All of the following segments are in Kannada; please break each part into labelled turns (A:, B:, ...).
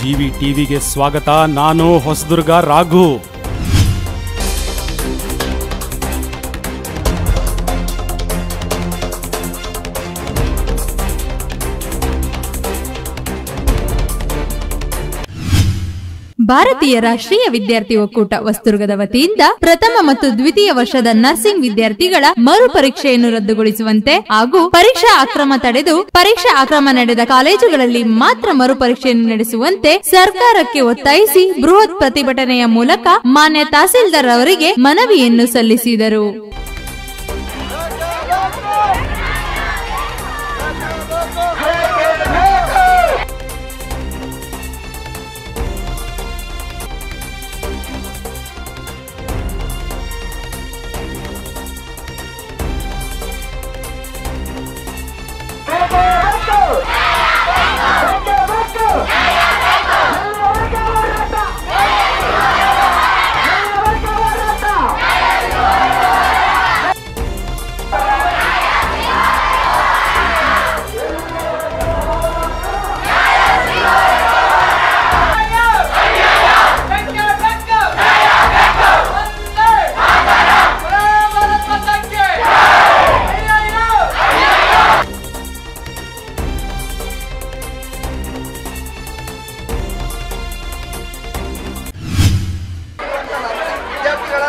A: ಜಿವಿ ಟಿವಿಗೆ ಸ್ವಾಗತ ನಾನು ಹೊಸದುರ್ಗ ರಾಘು
B: ಭಾರತೀಯ ರಾಷ್ಟ್ರೀಯ ವಿದ್ಯಾರ್ಥಿ ಒಕ್ಕೂಟ ವಸ್ತುರ್ಗದ ವತಿಯಿಂದ ಪ್ರಥಮ ಮತ್ತು ದ್ವಿತೀಯ ವರ್ಷದ ನರ್ಸಿಂಗ್ ವಿದ್ಯಾರ್ಥಿಗಳ ಮರು ಪರೀಕ್ಷೆಯನ್ನು ರದ್ದುಗೊಳಿಸುವಂತೆ ಹಾಗೂ ಪರೀಕ್ಷಾ ಅಕ್ರಮ ತಡೆದು ಪರೀಕ್ಷಾ ಅಕ್ರಮ ನಡೆದ ಕಾಲೇಜುಗಳಲ್ಲಿ ಮಾತ್ರ ಮರು ಪರೀಕ್ಷೆಯನ್ನು ನಡೆಸುವಂತೆ ಸರ್ಕಾರಕ್ಕೆ ಒತ್ತಾಯಿಸಿ ಬೃಹತ್ ಪ್ರತಿಭಟನೆಯ ಮೂಲಕ ಮಾನ್ಯ ತಹಸೀಲ್ದಾರ್ ಅವರಿಗೆ ಮನವಿಯನ್ನು ಸಲ್ಲಿಸಿದರು
C: ವಿದ್ಯಾರ್ಥಿಗಳ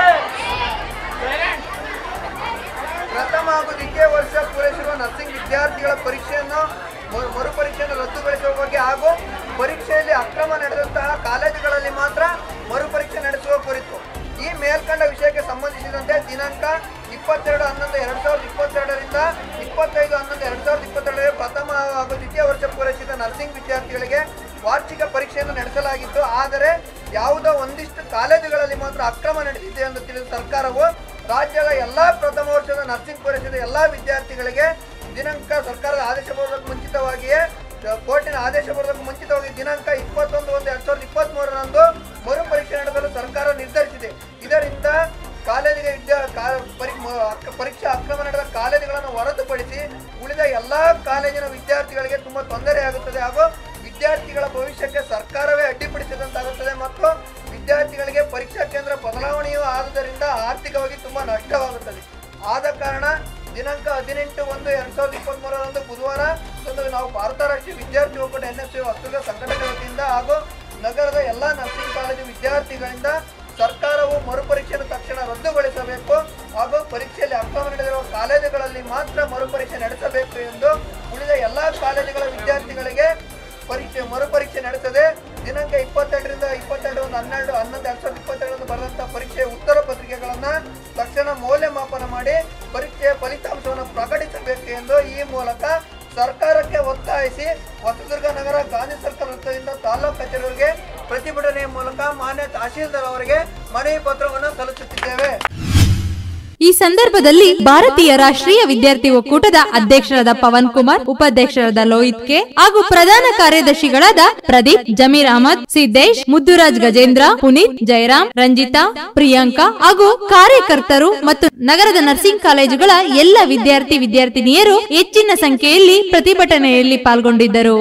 C: ಪ್ರಥಮ ಹಾಗೂ ದ್ವಿತೀಯ ವರ್ಷ ಪೂರೈಸಿರುವ ನರ್ಸಿಂಗ್ ವಿದ್ಯಾರ್ಥಿಗಳ ಪರೀಕ್ಷೆಯನ್ನು ಮರು- ಮರುಪರೀಕ್ಷೆಯನ್ನು ರದ್ದುಗೊಳಿಸುವ ಬಗ್ಗೆ ಹಾಗೂ ಪರೀಕ್ಷೆಯಲ್ಲಿ ಅಕ್ರಮ ನಡೆದಂತಹ ಕಾಲೇಜುಗಳಲ್ಲಿ ಮಾತ್ರ ಮರುಪರೀಕ್ಷೆ ನಡೆಸುವ ಕುರಿತು ಈ ಮೇಲ್ಕಂಡ ವಿಷಯಕ್ಕೆ ಸಂಬಂಧಿಸಿದಂತೆ ದಿನಾಂಕ ಇಪ್ಪತ್ತೆರಡು ಹನ್ನೊಂದು ಎರಡು ಸಾವಿರದ ಇಪ್ಪತ್ತೆರಡರಿಂದ ಇಪ್ಪತ್ತೈದು ಹನ್ನೊಂದು ಎರಡು ಸಾವಿರದ ಇಪ್ಪತ್ತೆರಡರಲ್ಲಿ ಪ್ರಥಮ ಹಾಗೂ ದ್ವಿತೀಯ ವರ್ಷ ಪೂರೈಸಿದ ನರ್ಸಿಂಗ್ ವಿದ್ಯಾರ್ಥಿಗಳಿಗೆ ವಾರ್ಷಿಕ ಪರೀಕ್ಷೆಯನ್ನು ನಡೆಸಲಾಗಿತ್ತು ಆದರೆ ಯಾವುದೋ ಒಂದಿಷ್ಟು ಕಾಲೇಜುಗಳಲ್ಲಿ ಮಾತ್ರ ಅಕ್ರಮ ನಡೆದಿದೆ ಎಂದು ತಿಳಿದ ಸರ್ಕಾರವು ರಾಜ್ಯದ ಎಲ್ಲಾ ಪ್ರಥಮ ವರ್ಷದ ನರ್ಸಿಂಗ್ ಪೂರೈಸಿದ ಎಲ್ಲಾ ವಿದ್ಯಾರ್ಥಿಗಳಿಗೆ ದಿನಾಂಕ ಸರ್ಕಾರದ ಆದೇಶ ಬರೋದಕ್ಕೆ ಮುಂಚಿತವಾಗಿಯೇ ಅಹ್, ಕೋರ್ಟಿನ ಆದೇಶ ಬರೋದಕ್ಕೆ ಮುಂಚಿತವಾಗಿ ದಿನಾಂಕ ಇಪ್ಪತ್ತೊಂದು ಒಂದು ಎರಡ್ ಸಾವಿರದ ಇಪ್ಪತ್ತ್ ಮೂರರಂದು ಮರುಪರೀಕ್ಷೆ ನಡೆಸಲು ಸರ್ಕಾರ ನಿರ್ಧರಿಸಿದೆ ಇದರಿಂದ ಕಾಲೇಜಿಗೆ ವಿದ್ಯಾ ಕಾ- ಪರಿ- ಮ- ಅಕ್- ಪರೀಕ್ಷಾ ಅಕ್ರಮ ನಡೆದ ಕಾಲೇಜುಗಳನ್ನು ಹೊರತುಪಡಿಸಿ ಉಳಿದ ಎಲ್ಲಾ ಕಾಲೇಜಿನ ವಿದ್ಯಾರ್ಥಿಗಳಿಗೆ ತುಂಬಾ ತೊಂದರೆಯಾಗುತ್ತದೆ ಹಾಗೂ ವಿದ್ಯಾರ್ಥಿಗಳ ಭವಿಷ್ಯಕ್ಕೆ ಸರ್ಕಾರವೇ ಅಡ್ಡಿಪಡಿಸಿದಂತಾಗುತ್ತದೆ ಮತ್ತು ವಿದ್ಯಾರ್ಥಿಗಳಿಗೆ ಪರೀಕ್ಷಾ ಕೇಂದ್ರ ಬದಲಾವಣೆಯೂ ಆದುದರಿಂದ ಆರ್ಥಿಕವಾಗಿ ತುಂಬಾ ನಷ್ಟವಾಗುತ್ತದೆ ಆದ ಕಾರಣ ದಿನಾಂಕ ಹದಿನೆಂಟು ಒಂದು ಎರಡ್ ಸಾವಿರದ ಇಪ್ಪತ್ತ್ ಮೂರರಂದು ಬುಧವಾರ ಒಂದು ನಾವು ಭಾರತ ರಾಷ್ಟ್ರೀಯ ವಿದ್ಯಾರ್ಥಿ ಒಕ್ಕೂಟ ಎನ್ ಎಸ್ ಸಿ ವಸ್ತುಗಳ ಸಂಘಟನೆ ವತಿಯಿಂದ ಹಾಗೂ ನಗರದ ಎಲ್ಲಾ ನರ್ಸಿಂಗ್ ಕಾಲೇಜು ವಿದ್ಯಾರ್ಥಿಗಳಿಂದ ಸರ್ಕಾರವು ಮರುಪರೀಕ್ಷೆಯನ್ನು ತಕ್ಷಣ ರದ್ದುಗೊಳಿಸಬೇಕು ಹಾಗೂ ಪರೀಕ್ಷೆಯಲ್ಲಿ ಅಕ್ರಮ ನಡೆದಿರುವ ಕಾಲೇಜುಗಳಲ್ಲಿ ಮಾತ್ರ ಮರುಪರೀಕ್ಷೆ ನಡೆಸಬೇಕು ಎಂದು ಉಳಿದ ಎಲ್ಲಾ ಕಾಲೇಜುಗಳ ವಿದ್ಯಾರ್ಥಿಗಳಿಗೆ ಪರೀಕ್ಷೆ ಮರುಪರೀಕ್ಷೆ ನಡೆಸದೆ ದಿನಾಂಕ ಇಪ್ಪತ್ತೆರಡರಿಂದ ಇಪ್ಪತ್ತೆರಡು ಒಂದು ಹನ್ನೆರಡು ಹನ್ನೊಂದು ಎರಡ್ ಸಾವಿರದ ಇಪ್ಪತ್ತೆರಡರಂದು ಬರೆದಂತಹ ಪರೀಕ್ಷೆಯ ಉತ್ತರ ಪತ್ರಿಕೆಗಳನ್ನ ತಕ್ಷಣ ಮೌಲ್ಯಮಾಪನ ಮಾಡಿ ಪರೀಕ್ಷೆಯ ಫಲಿತಾಂಶವನ್ನು ಪ್ರಕಟಿಸಬೇಕು ಎಂದು ಈ ಮೂಲಕ ಸರ್ಕಾರಕ್ಕೆ ಒತ್ತಾಯಿಸಿ ಹೊಸದುರ್ಗ ನಗರ ಗಾಂಧಿ ಸರ್ಕಲ್ ವೃತ್ತದಿಂದ ತಾಲೂಕು ಕಚೇರಿಗಳಿಗೆ ಪ್ರತಿಭಟನೆಯ ಮೂಲಕ ಮಾನ್ಯ ತಹಶೀಲ್ದಾರ್ ಅವರಿಗೆ ಮನವಿ ಪತ್ರವನ್ನು ಸಲ್ಲಿಸುತ್ತಿದ್ದೇವೆ
B: ಈ ಸಂದರ್ಭದಲ್ಲಿ ಭಾರತೀಯ ರಾಷ್ಟ್ರೀಯ ವಿದ್ಯಾರ್ಥಿ ಒಕ್ಕೂಟದ ಅಧ್ಯಕ್ಷರಾದ ಪವನ್ ಕುಮಾರ್ ಉಪಾಧ್ಯಕ್ಷರಾದ ಲೋಹಿತ್ ಕೆ ಹಾಗೂ ಪ್ರಧಾನ ಕಾರ್ಯದರ್ಶಿಗಳಾದ ಪ್ರದೀಪ್ ಜಮೀರ್ ಅಹಮದ್ ಸಿದ್ದೇಶ್ ಮುದ್ದುರಾಜ್ ಗಜೇಂದ್ರ ಪುನೀತ್ ಜಯರಾಮ್ ರಂಜಿತಾ ಪ್ರಿಯಾಂಕಾ ಹಾಗೂ ಕಾರ್ಯಕರ್ತರು ಮತ್ತು ನಗರದ ನರ್ಸಿಂಗ್ ಕಾಲೇಜುಗಳ ಎಲ್ಲ ವಿದ್ಯಾರ್ಥಿ ವಿದ್ಯಾರ್ಥಿನಿಯರು ಹೆಚ್ಚಿನ ಸಂಖ್ಯೆಯಲ್ಲಿ ಪ್ರತಿಭಟನೆಯಲ್ಲಿ ಪಾಲ್ಗೊಂಡಿದ್ದರು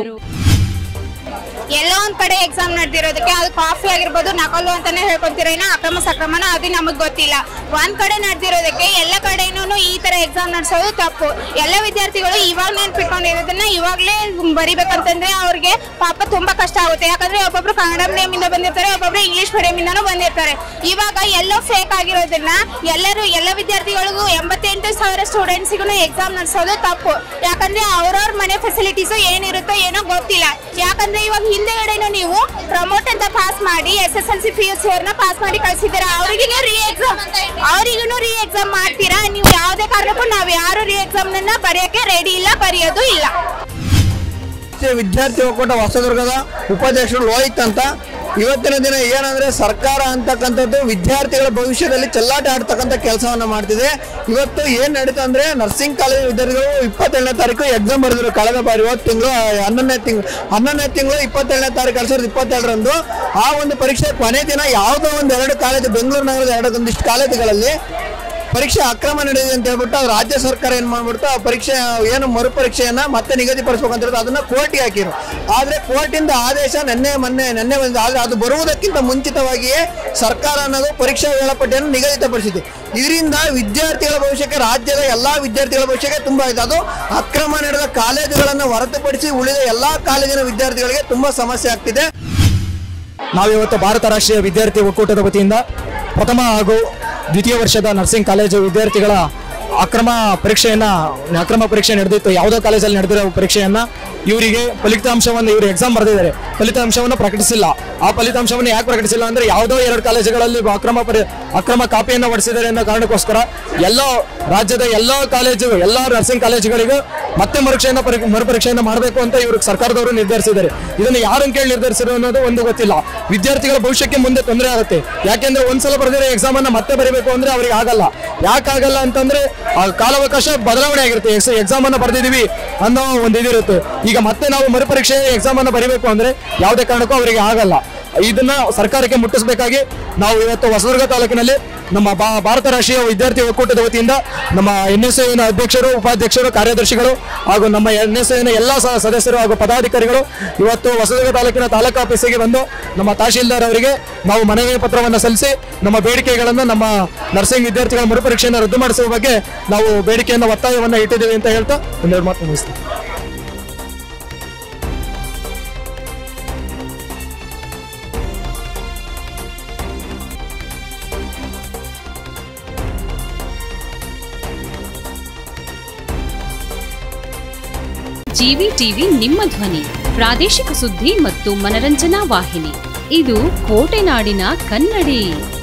D: ಎಲ್ಲೋ ಒಂದ್ ಕಡೆ ಎಕ್ಸಾಮ್ ನಡೆದಿರೋದಕ್ಕೆ ಅದು ಕಾಫಿ ಆಗಿರ್ಬೋದು ನಕಲು ಅಂತಾನೆ ಹೇಳ್ಕೊಂತೀರ ಏನೋ ಅಕ್ರಮ ಸಕ್ರಮನ ಅದು ನಮಗ್ ಗೊತ್ತಿಲ್ಲ ಒಂದ್ ಕಡೆ ನಡೆದಿರೋದಕ್ಕೆ ಎಲ್ಲ ಕಡೆನೂ ಈ ತರ ಎಕ್ಸಾಮ್ ನಡೆಸೋದು ತಪ್ಪು ಎಲ್ಲ ವಿದ್ಯಾರ್ಥಿಗಳು ಇವಾಗ ನೆನ್ಪಿಟ್ಕೊಂಡಿರೋದನ್ನ ಇವಾಗ್ಲೇ ಬರಿಬೇಕಂತಂದ್ರೆ ಅವ್ರಿಗೆ ಪಾಪ ತುಂಬಾ ಕಷ್ಟ ಆಗುತ್ತೆ ಯಾಕಂದ್ರೆ ಒಬ್ಬೊಬ್ರು ಕನ್ನಡ ಮೀಡಿಯಂ ಇಂದ ಬಂದಿರ್ತಾರೆ ಒಬ್ಬೊಬ್ರು ಇಂಗ್ಲಿಷ್ ಮೀಡಿಯಂ ಇಂದಾನು ಬಂದಿರ್ತಾರೆ ಇವಾಗ ಎಲ್ಲೋ ಫೇಕ್ ಆಗಿರೋದನ್ನ ಎಲ್ಲರೂ ಎಲ್ಲ ವಿದ್ಯಾರ್ಥಿಗಳಿಗೂ ಎಂಬತ್ತೆಂಟು ಸಾವಿರ ಸ್ಟೂಡೆಂಟ್ಸಿಗೂ ಎಕ್ಸಾಮ್ ನಡೆಸೋದು ತಪ್ಪು ಯಾಕಂದ್ರೆ ಅವ್ರವ್ರ ಮನೆ ಫೆಸಿಲಿಟೀಸ್ ಏನಿರುತ್ತೋ ಏನೋ ಗೊತ್ತಿಲ್ಲ ಯಾಕಂದ್ರೆ ಇವಾಗ ಹಿಂದೆಗಡೆನು ನೀವು ಪ್ರಮೋಟ್ ಅಂತ ಪಾಸ್ ಮಾಡಿ S S L C P U C ಅವ್ರನ್ನ ಪಾಸ್ ಮಾಡಿ ಕಳ್ಸಿದ್ದೀರಾ ಅವ್ರಿಗೂ ರೀ ಎಕ್ಸಾಮ್ ಅವ್ರಿಗೂ ರೀ ಎಕ್ಸಾಮ್ ಮಾಡ್ತೀರಾ ನೀವು ಯಾವುದೇ ಕಾರಣಕ್ಕೂ ನಾವ್ ಯಾರು ರೀ ಎಕ್ಸಾಮ್ ನನ್ನ ಬರೆಯಕ್ಕೆ ರೆಡಿ ಇಲ್ಲ ಬರೆಯೋದು ಇಲ್ಲ
C: ರಾಷ್ಟ್ರೀಯ ವಿದ್ಯಾರ್ಥಿ ಒಕ್ಕೂಟ ಹೊಸದುರ್ಗದ ಉಪಾಧ್ಯಕ್ಷರು ಲೋಹಿತ್ ಅಂತ ಇವತ್ತಿನ ದಿನ ಏನಂದ್ರೆ ಸರ್ಕಾರ ಅಂತಕ್ಕಂಥದ್ದು ವಿದ್ಯಾರ್ಥಿಗಳ ಭವಿಷ್ಯದಲ್ಲಿ ಚೆಲ್ಲಾಟ ಆಡ್ತಕ್ಕಂಥ ಕೆಲಸವನ್ನ ಮಾಡ್ತಿದೆ ಇವತ್ತು ಏನ್ ನಡೀತು ಅಂದ್ರೆ ನರ್ಸಿಂಗ್ ಕಾಲೇಜ್ ವಿದ್ಯಾರ್ಥಿಗಳು ಇಪ್ಪತ್ತೇಳನೇ ತಾರೀಕು ಎಕ್ಸಾಮ್ ಬರೆದ್ರು ಕಳೆದ ಬಾರಿ ಇವತ್ತು ತಿಂಗಳು ಹನ್ನೊಂದನೇ ತಿಂಗಳು ಹನ್ನೊಂದನೇ ತಿಂಗಳು ಇಪ್ಪತ್ತೇಳನೇ ತಾರೀಕು ಎರಡ್ ಸಾವಿರದ ಇಪ್ಪತ್ತೆರಡರಂದು ಆ ಒಂದು ಪರೀಕ್ಷೆ ಕೊನೆ ದಿನ ಯಾವುದೋ ಒಂದು ಎರಡು ಕಾಲೇಜು ಬೆಂಗಳೂರು ನಗರದ ಎರಡು ಒಂದಿಷ್ಟು ಕಾಲೇಜುಗಳಲ್ಲಿ ಪರೀಕ್ಷೆ ಅಕ್ರಮ ನಡೆದಿದೆ ಅಂತ ಹೇಳ್ಬಿಟ್ಟು ಅದು ರಾಜ್ಯ ಸರ್ಕಾರ ಏನ್ ಮಾಡ್ಬಿಡ್ತು ಆ ಪರೀಕ್ಷೆ ಏನು ಮರುಪರೀಕ್ಷೆಯನ್ನ ಮತ್ತೆ ನಿಗದಿಪಡಿಸಬೇಕು ಅಂತ ಹೇಳಿದ್ರೆ ಅದನ್ನ ಕೋರ್ಟ್ಗೆ ಹಾಕಿರು ಆದ್ರೆ ಕೋರ್ಟಿಂದ ಆದೇಶ ನಿನ್ನೆ ಮೊನ್ನೆ ನಿನ್ನೆ ಬಂದಿದೆ ಆದ್ರೆ ಅದು ಬರುವುದಕ್ಕಿಂತ ಮುಂಚಿತವಾಗಿಯೇ ಸರ್ಕಾರ ಅನ್ನೋದು ಪರೀಕ್ಷಾ ವೇಳಾಪಟ್ಟಿಯನ್ನು ನಿಗದಿತಪಡಿಸಿದೆ ಇದರಿಂದ ವಿದ್ಯಾರ್ಥಿಗಳ ಭವಿಷ್ಯಕ್ಕೆ ರಾಜ್ಯದ ಎಲ್ಲಾ ವಿದ್ಯಾರ್ಥಿಗಳ ಭವಿಷ್ಯಕ್ಕೆ ತುಂಬಾ ಇದೆ ಅದು ಅಕ್ರಮ ನಡೆದ ಕಾಲೇಜುಗಳನ್ನು ಹೊರತುಪಡಿಸಿ ಉಳಿದ ಎಲ್ಲಾ ಕಾಲೇಜಿನ ವಿದ್ಯಾರ್ಥಿಗಳಿಗೆ ತುಂಬಾ ಸಮಸ್ಯೆ ಆಗ್ತಿದೆ
E: ನಾವಿವತ್ತು ಭಾರತ ರಾಷ್ಟ್ರೀಯ ವಿದ್ಯಾರ್ಥಿ ಒಕ್ಕೂಟದ ವತಿಯಿಂದ ಪ್ರಥಮ ಹಾಗೂ ದ್ವಿತೀಯ ವರ್ಷದ ನರ್ಸಿಂಗ್ ಕಾಲೇಜು ವಿದ್ಯಾರ್ಥಿಗಳ ಅಕ್ರಮ ಪರೀಕ್ಷೆಯನ್ನ ಅಕ್ರಮ ಪರೀಕ್ಷೆ ನಡೆದಿತ್ತು ಯಾವುದೋ ಕಾಲೇಜಲ್ಲಿ ನಡೆದಿರೋ ಪರೀಕ್ಷೆಯನ್ನ ಇವರಿಗೆ ಫಲಿತಾಂಶವನ್ನು ಇವರು ಎಕ್ಸಾಮ್ ಬರೆದಿದ್ದಾರೆ ಫಲಿತಾಂಶವನ್ನು ಪ್ರಕಟಿಸಿಲ್ಲ ಆ ಫಲಿತಾಂಶವನ್ನು ಯಾಕೆ ಪ್ರಕಟಿಸಿಲ್ಲ ಅಂದ್ರೆ ಯಾವುದೋ ಎರಡು ಕಾಲೇಜುಗಳಲ್ಲಿ ಅಕ್ರಮ ಪರಿ ಅಕ್ರಮ ಕಾಪಿಯನ್ನು ಹೊಡಿಸಿದ್ದಾರೆ ಅನ್ನೋ ಕಾರಣಕ್ಕೋಸ್ಕರ ಎಲ್ಲ ರಾಜ್ಯದ ಎಲ್ಲ ಕಾಲೇಜು ಎಲ್ಲ ನರ್ಸಿಂಗ್ ಕಾಲೇಜುಗಳಿಗೂ ಮತ್ತೆ ಮರುಕ್ಷೆಯನ್ನು ಪರಿ ಮರುಪರೀಕ್ಷೆಯನ್ನು ಮಾಡಬೇಕು ಅಂತ ಇವರು ಸರ್ಕಾರದವರು ನಿರ್ಧರಿಸಿದ್ದಾರೆ ಇದನ್ನು ಯಾರನ್ನು ಕೇಳಿ ನಿರ್ಧರಿಸಿರೋ ಅನ್ನೋದು ಒಂದು ಗೊತ್ತಿಲ್ಲ ವಿದ್ಯಾರ್ಥಿಗಳ ಭವಿಷ್ಯಕ್ಕೆ ಮುಂದೆ ತೊಂದರೆ ಆಗುತ್ತೆ ಯಾಕೆಂದ್ರೆ ಒಂದ್ಸಲ ಬರೆದಿರೋ ಎಕ್ಸಾಮ್ ಅನ್ನ ಮತ್ತೆ ಬರೀಬೇಕು ಅಂದ್ರೆ ಅವ್ರಿಗೆ ಆಗಲ್ಲ ಯಾಕಾಗಲ್ಲ ಅಂತಂದ್ರೆ ಆ ಕಾಲಾವಕಾಶ ಬದಲಾವಣೆ ಆಗಿರುತ್ತೆ ಎಕ್ಸಾಮ್ ಅನ್ನ ಬರೆದಿದೀವಿ ಅನ್ನೋ ಒಂದು ಇದಿರುತ್ತೆ ಈಗ ಮತ್ತೆ ನಾವು ಮರುಪರೀಕ್ಷೆ ಎಕ್ಸಾಮ್ ಅನ್ನ ಬರೀಬೇಕು ಅಂದ್ರೆ ಯಾವುದೇ ಕಾರಣಕ್ಕೂ ಅವರಿಗೆ ಆಗಲ್ಲ ಇದನ್ನ ಸರ್ಕಾರಕ್ಕೆ ಮುಟ್ಟಿಸಬೇಕಾಗಿ ನಾವು ಇವತ್ತು ಹೊಸದುರ್ಗ ತಾಲೂಕಿನಲ್ಲಿ ನಮ್ಮ ಬಾ- ಭಾರತ ರಾಷ್ಟ್ರೀಯ ವಿದ್ಯಾರ್ಥಿ ಒಕ್ಕೂಟದ ವತಿಯಿಂದ ನಮ್ಮ ಎನ್ ಎಸ್ ಐನ ಅಧ್ಯಕ್ಷರು ಉಪಾಧ್ಯಕ್ಷರು ಕಾರ್ಯದರ್ಶಿಗಳು ಹಾಗೂ ನಮ್ಮ ಎನ್ ಎಸ್ ಐನ ಎಲ್ಲ ಸ- ಸದಸ್ಯರು ಹಾಗೂ ಪದಾಧಿಕಾರಿಗಳು ಇವತ್ತು ಹೊಸದುರ್ಗ ತಾಲೂಕಿನ ತಾಲೂಕು ಆಫೀಸಿಗೆ ಬಂದು ನಮ್ಮ ತಹಶೀಲ್ದಾರ್ ಅವರಿಗೆ ನಾವು ಮನವಿ ಪತ್ರವನ್ನು ಸಲ್ಲಿಸಿ ನಮ್ಮ ಬೇಡಿಕೆಗಳನ್ನು ನಮ್ಮ ನರ್ಸಿಂಗ್ ವಿದ್ಯಾರ್ಥಿಗಳ ಮರುಪರೀಕ್ಷೆಯನ್ನು ರದ್ದು ಮಾಡಿಸುವ ಬಗ್ಗೆ ನಾವು ಬೇಡಿಕೆಯನ್ನು ಒತ್ತಾಯವನ್ನು ಇಟ್ಟಿದ್ದೀವಿ ಅಂತ ಹೇಳ್ತಾ ಒಂದೆರಡು ಮಾತು ಮುಗಿಸ್ತೀನಿ
F: ಜಿವಿ ಟಿವಿ ನಿಮ್ಮ ಧ್ವನಿ ಪ್ರಾದೇಶಿಕ ಸುದ್ದಿ ಮತ್ತು ಮನರಂಜನಾ ವಾಹಿನಿ ಇದು ಕೋಟೆನಾಡಿನ ಕನ್ನಡಿ